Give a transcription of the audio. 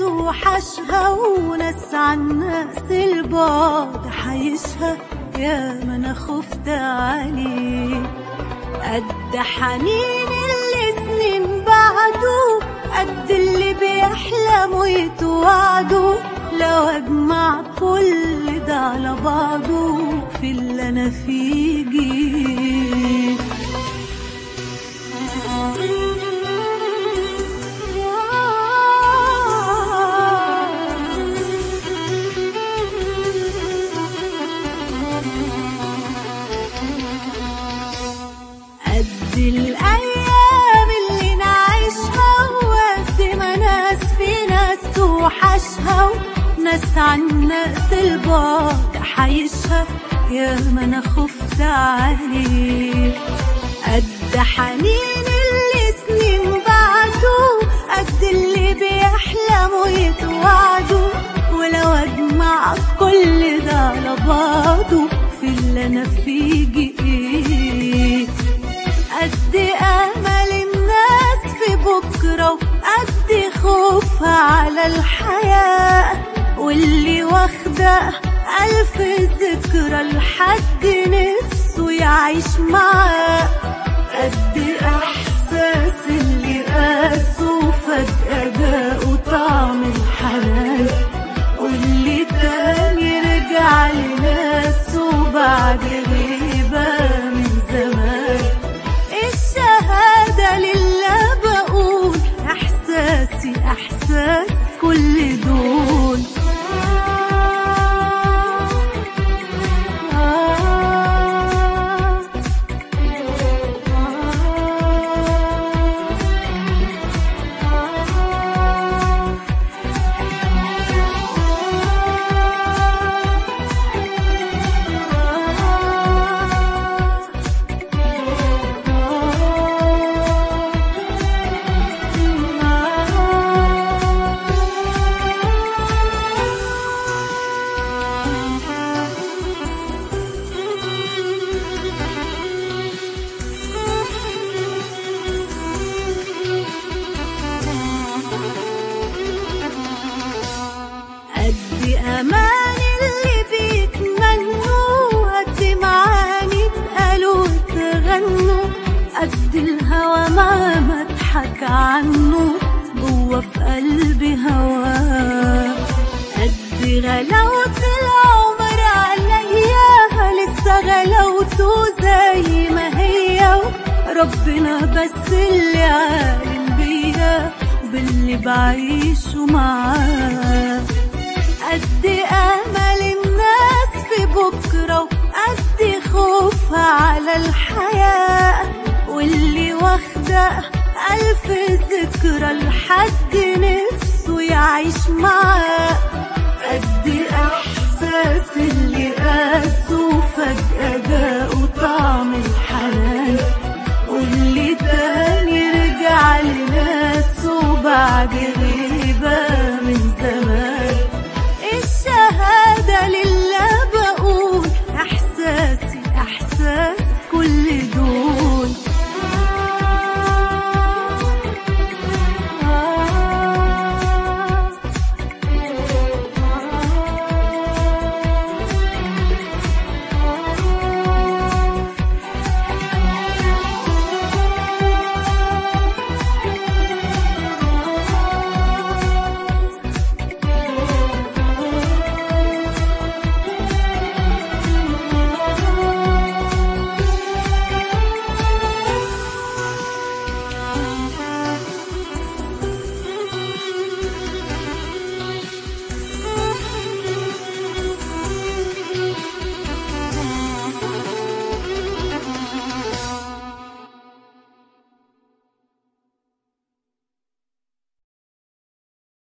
توحشها وناس عن ناس البعد حيشها يا ما انا خفت عليه قد حنين اللي سنين بعده قد اللي بيحلموا يتوعدوا لو اجمع كل ده على بعضه في اللي انا فيه جيت قد الأيام اللي نعيشها وقد ما ناس في ناس توحشها وناس عن ناس البعد حيشها يا ما أنا خفت عليه قد حنين اللي سنين بعده قد اللي بيحلموا يتوعدوا ولو أجمع كل ده على بعضه في اللي أنا فيه جئت قد امل الناس في بكره وقد خوفها على الحياه واللي واخده الف ذكرى لحد نفسه يعيش معاه قد احساس اللي قاسه فجاه جاءه طعم الحنان واللي تاني رجع لناسه بعد غيبه من زمان الشهادة لله بقول إحساسي إحساس كل دول قد أمان اللي بيتمنوا قد معاني اتقالوا وتغنوا قد الهوى ما مضحك عنه جوا في قلبي هواه قد غلاوة العمر عليا لسه غلاوته زي ما هي ربنا بس اللي عالم بيا باللي بعيشه معاه قد امل الناس في بكره وقد خوفها على الحياه واللي واخده الف ذكرى لحد نفسه يعيش معاه قد احساس اللي قاسه